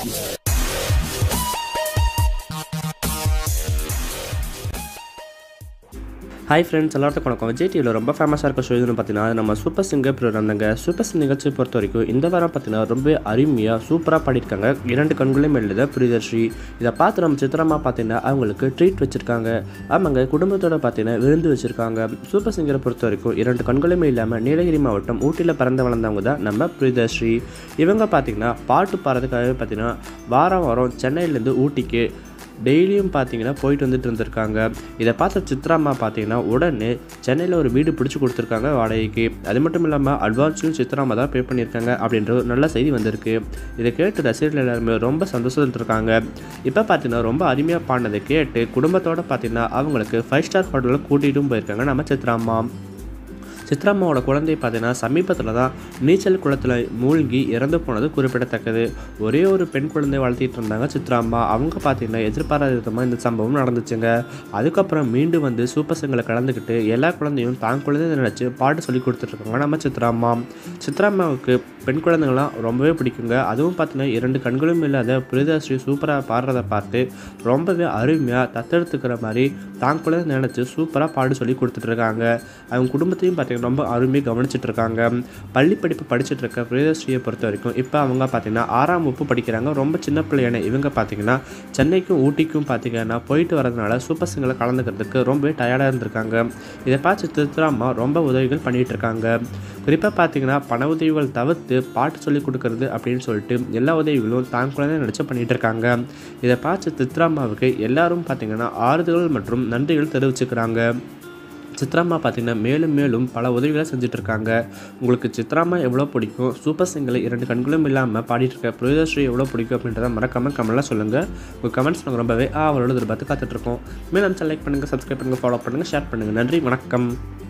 hi friends எல்லாத்துக்கும் வணக்கம் விஜய் டிவியில் ரொம்ப ஃபேமஸாக இருக்க ஷோ எதுன்னு பார்த்தீங்கன்னா அது நம்ம சூப்பர் சிங்கர் ப்ரோக்ராம் தாங்க சூப்பர் சிங்கர் நிகழ்ச்சியை பொறுத்த வரைக்கும் இந்த வாரம் பார்த்தீங்கன்னா ரொம்ப அருமையாக சூப்பராக பாடியிருக்காங்க இரண்டு கண்களையும் எழுத பிரியதர்ஷி இதை பார்த்து நம்ம சித்திரமா பார்த்தீங்கன்னா அவங்களுக்கு ட்ரீட் வச்சுருக்காங்க ஆமாங்க குடும்பத்தோட பார்த்தீங்கன்னா விருந்து வச்சுருக்காங்க சூப்பர் சிங்கரை பொறுத்த வரைக்கும் இரண்டு கண்களுமே இல்லாமல் நீலகிரி மாவட்டம் ஊட்டியில் பிறந்து வளர்ந்தவங்க தான் நம்ம பிரியதர்ஷி இவங்க பார்த்தீங்கன்னா பாட்டு பாடுறதுக்காகவே பார்த்தீங்கன்னா வாரம் வாரம் சென்னையிலேருந்து ஊட்டிக்கு டெய்லியும் பார்த்தீங்கன்னா போயிட்டு வந்துட்டு இருந்திருக்காங்க இதை பார்த்த சித்ராம்மா பார்த்தீங்கன்னா உடனே சென்னையில் ஒரு வீடு பிடிச்சி கொடுத்துருக்காங்க வாடகைக்கு அது மட்டும் இல்லாமல் அட்வான்ஸும் சித்ராம்மா தான் பே பண்ணியிருக்காங்க அப்படின்ற ஒரு நல்ல செய்தி வந்திருக்கு இதை கேட்டு ரசிகர்கள் எல்லாருமே ரொம்ப சந்தோஷத்தில் இருக்காங்க இப்போ பார்த்தீங்கன்னா ரொம்ப அருமையாக பாடினதை கேட்டு குடும்பத்தோடு பார்த்தீங்கன்னா அவங்களுக்கு ஃபைவ் ஸ்டார் ஹோட்டலில் கூட்டிகிட்டும் போயிருக்காங்க நம்ம சித்ராம்மா சித்ராம்மாவோட குழந்தை பார்த்தீங்கன்னா சமீபத்தில் தான் நீச்சல் குளத்தில் மூழ்கி இறந்து போனது குறிப்பிடத்தக்கது ஒரே ஒரு பெண் குழந்தை வளர்த்திட்டு இருந்தாங்க சித்ராம்மா அவங்க பார்த்தீங்கன்னா எதிர்பாராத விதமாக இந்த சம்பவம் நடந்துச்சுங்க அதுக்கப்புறம் மீண்டும் வந்து சூப்பர் சிங்கரில் கலந்துக்கிட்டு எல்லா குழந்தையும் தான் குழந்தை நினச்சி பாட்டு சொல்லி கொடுத்துட்ருக்காங்க நம்ம சித்ராம்மா சித்ராம்மாவுக்கு பெண் குழந்தைங்களாம் ரொம்பவே பிடிக்குங்க அதுவும் பார்த்தீங்கன்னா இரண்டு கண்களும் இல்லாத பிரியதர்ஷி சூப்பராக பாடுறதை பார்த்து ரொம்பவே அருமையாக தத்தெடுத்துக்கிற மாதிரி தான் குழந்தை நினச்சி சூப்பராக பாடு சொல்லி கொடுத்துட்ருக்காங்க அவங்க குடும்பத்தையும் பார்த்தீங்கன்னா ரொம்ப அருமையாக கவனிச்சிட்டு இருக்காங்க பள்ளி படிப்பு படிச்சுட்டு இருக்க பிரியதர்ஷியை பொறுத்த வரைக்கும் இப்போ அவங்க பார்த்தீங்கன்னா ஆறாம் வகுப்பு படிக்கிறாங்க ரொம்ப சின்ன பிள்ளையான இவங்க பார்த்தீங்கன்னா சென்னைக்கும் ஊட்டிக்கும் பார்த்தீங்கன்னா போயிட்டு வரதுனால சூப்பர் சிங்கரில் கலந்துக்கிறதுக்கு ரொம்பவே டயர்டாக இருந்திருக்காங்க இதை பார்த்து சித்ராம்மா ரொம்ப உதவிகள் பண்ணிகிட்டு இருக்காங்க குறிப்பாக பார்த்தீங்கன்னா பண உதவிகள் தவிர்த்து பாட்டு சொல்லி கொடுக்கறது அப்படின்னு சொல்லிட்டு எல்லா உதவிகளும் தான் குழந்தை நினச்சி பண்ணிகிட்டு இருக்காங்க இதை பார்த்து சித்ராம்மாவுக்கு எல்லாரும் பார்த்தீங்கன்னா ஆறுதல்கள் மற்றும் நன்றிகள் தெரிவிச்சுக்கிறாங்க சித்ராம்மா பார்த்தீங்கன்னா மேலும் மேலும் பல உதவிகளை செஞ்சுட்டு இருக்காங்க உங்களுக்கு சித்ராம்மா எவ்வளோ பிடிக்கும் சூப்பர் சிங்கரில் இரண்டு கண்களும் இல்லாமல் பாடிட்டு இருக்க பிரியதர்ஷி எவ்வளோ பிடிக்கும் அப்படின்றத மறக்காம கமெண்ட்லாம் சொல்லுங்கள் உங்கள் கமெண்ட்ஸ் நாங்கள் ரொம்பவே ஆவலோடு எதிர்பார்த்து காத்துட்ருக்கோம் மேலும் செலக்ட் பண்ணுங்கள் சப்ஸ்கிரைப் பண்ணுங்கள் ஃபாலோ பண்ணுங்கள் ஷேர் பண்ணுங்கள் நன்றி வணக்கம்